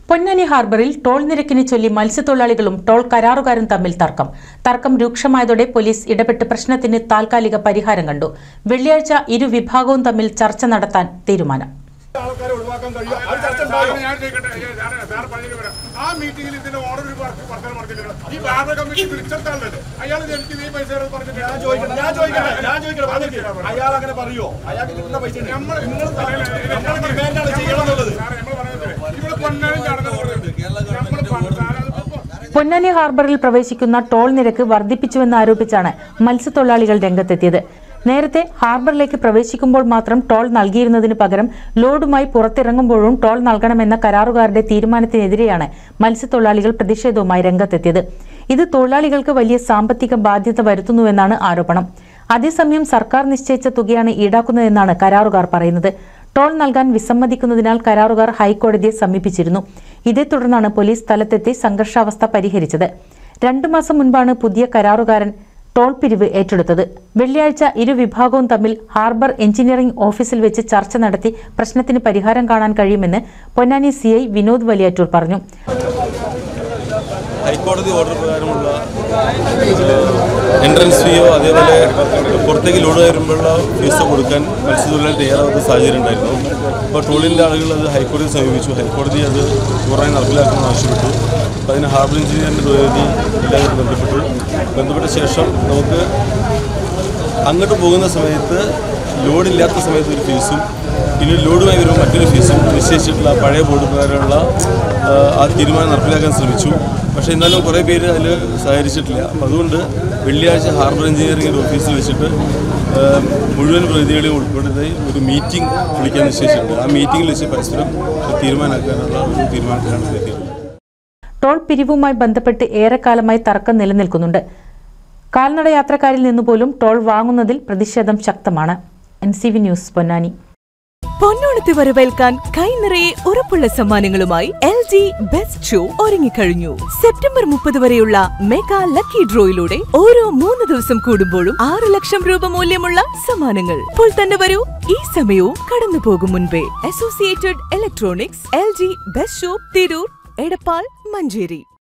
പൊന്നാനി ഹാർബറിൽ ടോൾ നിരക്കിനെ ചൊല്ലി മത്സ്യത്തൊഴിലാളികളും ടോൾ കരാറുകാരും തമ്മിൽ തർക്കം തർക്കം രൂക്ഷമായതോടെ പോലീസ് ഇടപെട്ട് പ്രശ്നത്തിന് താൽക്കാലിക പരിഹാരം കണ്ടു വെള്ളിയാഴ്ച ഇരു വിഭാഗവും തമ്മിൽ ചർച്ച നടത്താൻ തീരുമാനം ആൾക്കാരെ ഒഴിവാക്കാൻ കഴിയും അത് ചർച്ച സാറേ, ഉണ്ടാകും ഞാൻ ചോദിക്കട്ടെ, ഏ, സാറേ, സാറ് പറഞ്ഞിട്ട് വരാം. ആ മീറ്റിംഗിൽ ഇതിന്റെ ഓർഡർ ഒരു വർക്ക് വർത്തമാനം പറഞ്ഞിട്ടില്ല ഈ ബാബ കമ്മിറ്റി തിരിച്ചെടുത്താണല്ലോ അയാൾ എനിക്ക് ഈ പൈസ തരാൻ പറഞ്ഞിട്ട് ഞാൻ ചോദിക്കട്ടെ ഞാൻ ചോദിക്കട്ടെ ഞാൻ ചോദിക്കട്ടെ വന്നിട്ട് അയാൾ അങ്ങനെ പറയോ അയാൾക്ക് കിട്ടുന്ന പൈസ ഉണ്ട്. നമ്മൾ നിങ്ങൾ നമ്മൾ ഡിമാൻഡാണ് ചെയ്യണം എന്നുള്ളത് സാറേ നമ്മൾ പറയുന്നത് ഇവിടെ പൊന്നാനും ചടങ്ങ് പറഞ്ഞിട്ട് നമ്മൾ സാറേ അതിപ്പോ പൊന്നാനി ഹാർബറിൽ പ്രവേശിക്കുന്ന ടോൾ നിരക്ക് വർദ്ധിപ്പിച്ചുവെന്ന് ആരോപിച്ചാണ് മത്സ്യത്തൊഴിലാളികൾ രംഗത്തെത്തിയത് നേരത്തെ ഹാർബറിലേക്ക് പ്രവേശിക്കുമ്പോൾ മാത്രം ടോൾ നൽകിയിരുന്നതിന് പകരം ലോഡുമായി പുറത്തിറങ്ങുമ്പോഴും ടോൾ നൽകണമെന്ന കരാറുകാരുടെ തീരുമാനത്തിനെതിരെയാണ് മത്സ്യത്തൊഴിലാളികൾ പ്രതിഷേധവുമായി രംഗത്തെത്തിയത് ഇത് തൊഴിലാളികൾക്ക് വലിയ സാമ്പത്തിക ബാധ്യത വരുത്തുന്നുവെന്നാണ് ആരോപണം അതേസമയം സർക്കാർ നിശ്ചയിച്ച തുകയാണ് ഈടാക്കുന്നതെന്നാണ് കരാറുകാർ പറയുന്നത് ടോൾ നൽകാൻ വിസമ്മതിക്കുന്നതിനാൽ കരാറുകാർ ഹൈക്കോടതിയെ സമീപിച്ചിരുന്നു ഇതേ തുടർന്നാണ് പോലീസ് സ്ഥലത്തെത്തി സംഘർഷാവസ്ഥ പരിഹരിച്ചത് രണ്ടു മാസം മുൻപാണ് പുതിയ കരാറുകാരൻ ടോൾ പിരിവ് ഏറ്റെടുത്തത് വെള്ളിയാഴ്ച ഇരു വിഭാഗവും തമ്മിൽ ഹാർബർ എഞ്ചിനീയറിംഗ് ഓഫീസിൽ വെച്ച് ചർച്ച നടത്തി പ്രശ്നത്തിന് പരിഹാരം കാണാൻ കഴിയുമെന്ന് പൊന്നാനി സി ഐ വിനോദ് വലിയാറ്റൂർ പറഞ്ഞു ഹൈക്കോടതി ഓർഡർ പ്രകാരമുള്ള എൻട്രൻസ് ഫീയോ അതേപോലെ പുറത്തേക്ക് ലോഡ് കയറുമ്പോഴുള്ള ഫീസോ കൊടുക്കാൻ മത്സ്യത്തൊഴിലാളി തയ്യാറാവാത്ത സാഹചര്യം ഉണ്ടായിരുന്നു അപ്പോൾ ടോളിൻ്റെ ആളുകൾ അത് ഹൈക്കോടതിയെ സമീപിച്ചു ഹൈക്കോടതി അത് പൂർണ്ണമായി നടപ്പിലാക്കണമെന്ന് ആവശ്യപ്പെട്ടു അപ്പോൾ അതിന് ഹാർബർ എഞ്ചിനീയറിൻ്റെ പ്രതിനിധി എല്ലാവരും ബന്ധപ്പെട്ടു ബന്ധപ്പെട്ട ശേഷം നമുക്ക് അങ്ങോട്ട് പോകുന്ന സമയത്ത് ലോഡില്ലാത്ത സമയത്ത് ഒരു ഫീസും പിന്നെ ലോഡുമായി വരുമ്പോൾ മറ്റൊരു ഫീസും നിശ്ചയിച്ചിട്ടുള്ള ആ പഴയ ബോർഡ് പ്രകാരമുള്ള ആ, ആ തീരുമാനം നടപ്പിലാക്കാൻ ശ്രമിച്ചു പക്ഷേ എന്നാലും കുറേ പേര് അതിൽ സഹകരിച്ചിട്ടില്ല അപ്പം അതുകൊണ്ട് വെള്ളിയാഴ്ച ഹാർബർ എഞ്ചിനീയറിംഗ് ഓഫീസിൽ വെച്ചിട്ട് ആ, മുഴുവൻ പ്രതിനിധികളെയും ഉൾപ്പെടുത്തി ഒരു മീറ്റിംഗ് വിളിക്കാൻ നിശ്ചയിച്ചിട്ടുണ്ട് ആ മീറ്റിംഗിൽ വെച്ച് പരസ്പരം തീരുമാനമാക്കാനുള്ള ഒരു തീരുമാനത്തിലാണ് എത്തിയിട്ടുള്ളത് ടോൾ പിരിവുമായി ബന്ധപ്പെട്ട് ഏറെക്കാലമായി തർക്കം നിലനിൽക്കുന്നുണ്ട് കാൽനട യാത്രക്കാരിൽ നിന്നുപോലും ടോൾ വാങ്ങുന്നതിൽ പ്രതിഷേധം ശക്തമാണ് N C V news Ponnani പൊന്നോണത്തെ വരവേൽക്കാൻ കൈ നിറയെ ഉറപ്പുള്ള സമ്മാനങ്ങളുമായി എൽ ജി ബെസ്റ്റ് ഷോ ഒരുങ്ങിക്കഴിഞ്ഞു സെപ്റ്റംബർ മുപ്പത് വരെയുള്ള മെഗാ ലക്കി ഡ്രോയിലൂടെ ഓരോ മൂന്ന് ദിവസം കൂടുമ്പോഴും ആറ് ലക്ഷം രൂപ മൂല്യമുള്ള സമ്മാനങ്ങൾ ഇപ്പോൾ തന്നെ വരൂ ഈ സമയവും കടന്നു പോകും മുൻപേ associated electronics L G best show Tirur Edappal Manjeri